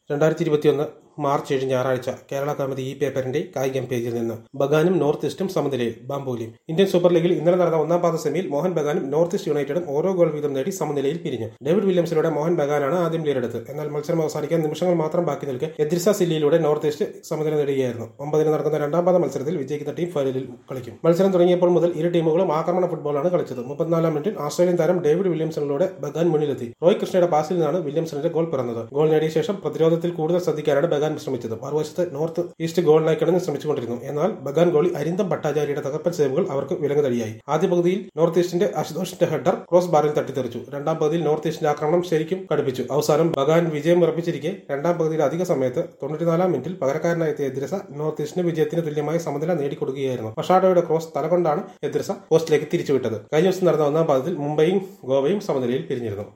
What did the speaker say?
രണ്ടായിരത്തി ഇരുപത്തിയൊന്ന് മാർച്ച് ഏഴ് ഞായറാഴ്ച കേരള കൗമുദി ഈ പേപ്പറിന്റെ കായികം പേജിൽ നിന്ന് ബഗാനും നോർത്ത് ഈസ്റ്റും സമനിലയിൽ ബാംബോലിയും ഇന്ത്യൻ സൂപ്പർ ലീഗിൽ ഇന്നലെ നടന്ന ഒന്നാം പാദ സെമിയിൽ മോഹൻ ബഗാനും നോർത്ത് ഈസ്റ്റ് യുണൈറ്റഡും ഓരോ ഗോൾ വീതം നേടി സമനിലയിൽ പിരിഞ്ഞു ഡേവിഡ് വില്യംസിലൂടെ മോഹൻ ബഗാനാണ് ആദ്യം ലീഡെടുത്തത് എന്നാൽ മത്സരം അവസാനിക്കാൻ നിമിഷങ്ങൾ മാത്രം ബാക്കി നിൽക്കെ എദ്രിസ സില്ലിയിലൂടെ നോർത്ത് ഈസ്റ്റ് സമനില നേടുകയായിരുന്നു ഒമ്പതിന് നടക്കുന്ന രണ്ടാം പാദ മത്സരത്തിൽ വിജയിക്കുന്ന ടീം ഫൈനലിൽ കളിക്കും മത്സരം തുടങ്ങിയപ്പോൾ മുതൽ ഇരു ടീമുകളും ആക്രമണ ഫുട്ബോളാണ് കളിച്ചത് മുപ്പത്തിനാലാം മിനിറ്റിൽ ഓസ്ട്രേലിയൻ താരം ഡേവിഡ് വില്യംസണിലൂടെ ബഗാൻ മുന്നിലെത്തി റോയ് കൃഷ്ണയുടെ പാസിൽ നിന്നാണ് വില്യംസണിന്റെ ഗോൾ പിറന്നത് ഗോൾ നേടിയ ശേഷം പ്രതിരോധത്തിൽ കൂടുതൽ ശ്രദ്ധിക്കാനാണ് ബഗാൻ ശ്രമിച്ചത് മറുവശത്ത് നോർത്ത് ഈസ്റ്റ് ഗോളിനായി കിടന്ന് ശ്രമിച്ചുകൊണ്ടിരുന്നു എന്നാൽ ബഗാൻ ഗോളി അരിന്തം ഭട്ടാചാര്യയുടെ തകർപ്പൻ സേവുകൾ അവർക്ക് വിലങ്ങുതടിയായി ആദ്യ പകുതിയിൽ നോർത്ത് ഈസ്റ്റിന്റെ അശുതോഷിന്റെ ഹെഡർ ക്രോസ് ബാറിൽ തട്ടിത്തെറിച്ചു രണ്ടാം പകുതിയിൽ നോർത്ത് ഈസ്റ്റിന്റെ ആക്രമണം ശരിക്കും കടുപ്പിച്ചു അവസാനം ബഗാൻ വിജയം ഉറപ്പിച്ചിരിക്കെ രണ്ടാം പകുതിയുടെ അധിക സമയത്ത് തൊണ്ണൂറ്റിനാലാം മിനിറ്റിൽ പകരക്കാരനായി എത്തിയ എദ്രസ നോർത്ത് ഈസ്റ്റിന് വിജയത്തിന് തുല്യമായ സമനില നേടിക്കൊടുക്കുകയായിരുന്നു പഷാഡോയുടെ ക്രോസ് തലകൊണ്ടാണ് എദ്രസ പോസ്റ്റിലേക്ക് തിരിച്ചുവിട്ടത് കഴിഞ്ഞ ദിവസം നടന്ന ഒന്നാം പാദത്തിൽ മുംബൈയും ഗോവയും സമനിലയിൽ പിരിഞ്ഞിരുന്നു